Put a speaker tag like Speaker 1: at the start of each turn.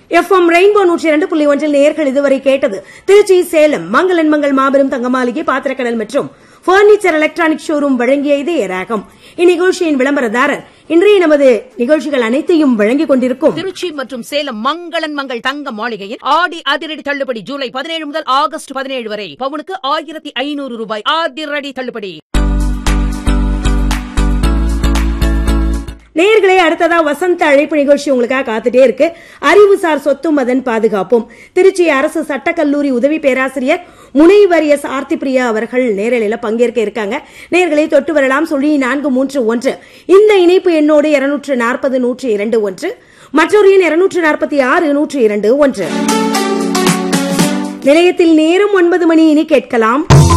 Speaker 1: FM rainbow நூற்றி இரண்டு புள்ளி ஒன்றில் நேர்கள் இதுவரை கேட்டது திருச்சி சேலம் மங்களன் மங்கள் மாபெரும் தங்க மாளிகை பாத்திரக்கடல் மற்றும் பர்னிச்சர் எலக்ட்ரானிக் ஷோரூம் வழங்கிய இதே ராகம் இந்நிகழ்ச்சியின் விளம்பரதாரர் இன்றைய நமது நிகழ்ச்சிகள் அனைத்தையும் வழங்கிக் கொண்டிருக்கும்
Speaker 2: திருச்சி மற்றும் சேலம் மங்களன் மங்கள் தங்க மாளிகையில் ஆடி அதிரடி தள்ளுபடி ஜூலை பதினேழு முதல் ஆகஸ்ட் பதினேழு வரை பவுனுக்கு ஆயிரத்தி ஐநூறு ரூபாய் அதிரடி தள்ளுபடி
Speaker 1: நேயர்களே அடுத்ததா வசந்த அழைப்பு நிகழ்ச்சி உங்களுக்காக காத்துட்டே இருக்கு அறிவுசார் சொத்தும் அதன் பாதுகாப்பும் திருச்சி அரசு சட்டக்கல்லூரி உதவி பேராசிரியர் முனைவர் எஸ் ஆர்த்தி பிரியா அவர்கள் நேரலையில பங்கேற்க இருக்காங்க நேர்களை தொட்டு வரலாம் சொல்லி நான்கு மூன்று ஒன்று இந்த இணைப்பு எண்ணோடு இருநூற்று நாற்பது நூற்று இரண்டு ஒன்று மற்றொரு எண் இருநூற்று நாற்பத்தி ஆறு நூற்று இரண்டு ஒன்று நிலையத்தில் நேரம் ஒன்பது மணி இனி கேட்கலாம்